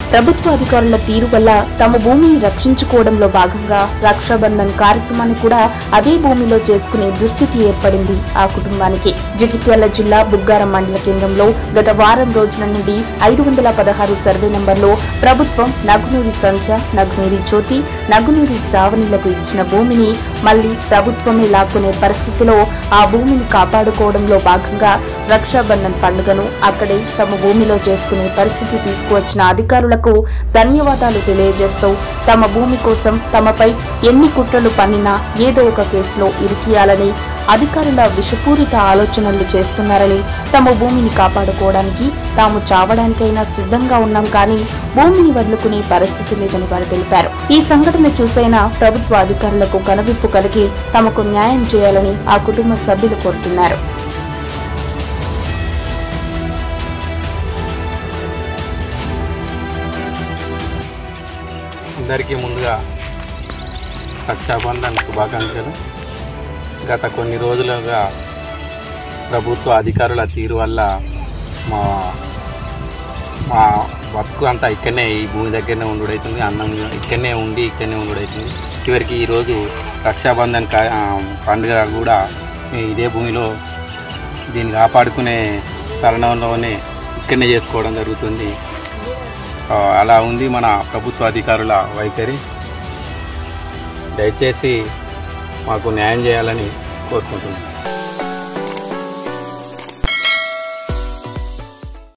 ప్రభుత్వ అధికారుల తీరు వల్ల తమ భూమిని రక్షించుకోవడంలో భాగంగా రక్షాబంధన్ కార్యక్రమాన్ని కూడా అదే భూమిలో చేసుకునే దుస్థితి ఏర్పడింది ఆ కుటుంబానికి జగిత్యాల జిల్లా బుగ్గారం మండల కేంద్రంలో గత వారం రోజుల నుండి ఐదు వందల పదహారు సర్వే నంబర్లో ప్రభుత్వం నగునూరి సంఖ్య నగునూరి జ్యోతి నగునూరి శ్రావణిలకు ఇచ్చిన భూమిని మళ్లీ ప్రభుత్వమే లాక్కునే పరిస్థితిలో ఆ భూమిని కాపాడుకోవడంలో భాగంగా రక్షాబంధన్ పండుగను అక్కడే తమ భూమిలో చేసుకునే పరిస్థితి తీసుకువచ్చిన అధికారులకు ధన్యవాదాలు తెలియజేస్తూ తమ భూమి కోసం తమపై ఎన్ని కుట్రలు పన్నినా ఏదో ఒక కేసులో ఇరికియాలని అధికారుల విషపూరిత ఆలోచనలు చేస్తున్నారని తమ భూమిని కాపాడుకోవడానికి తాము చావడానికైనా సిద్ధంగా ఉన్నాం కానీ భూమిని వదులుకునే పరిస్థితి లేదని వారు తెలిపారు ఈ సంఘటన చూసైనా ప్రభుత్వ అధికారులకు కనువిప్పు కలిగి తమకు న్యాయం చేయాలని ఆ కుటుంబ సభ్యులు కోరుతున్నారు అందరికీ ముందుగా రక్షాబంధన్ శుభాకాంక్షలు గత కొన్ని రోజులుగా ప్రభుత్వ అధికారుల తీరు వల్ల మా మా వర్క్ అంతా ఇక్కడనే ఈ భూమి దగ్గరనే ఉండుడవుతుంది అన్నం ఇక్కడనే ఉండి ఇక్కడనే ఉండుడవుతుంది చివరికి ఈరోజు రక్షాబంధన్ కా- ఆ, పండుగ కూడా ఈ ఇదే భూమిలో దీన్ని కాపాడుకునే తరుణంలోనే ఇక్కడనే చేసుకోవడం జరుగుతుంది ఆ, అలా ఉంది మన ప్రభుత్వ అధికారుల వైఖరి దయచేసి మాకు న్యాయం చేయాలని కోరుకుంటున్నాను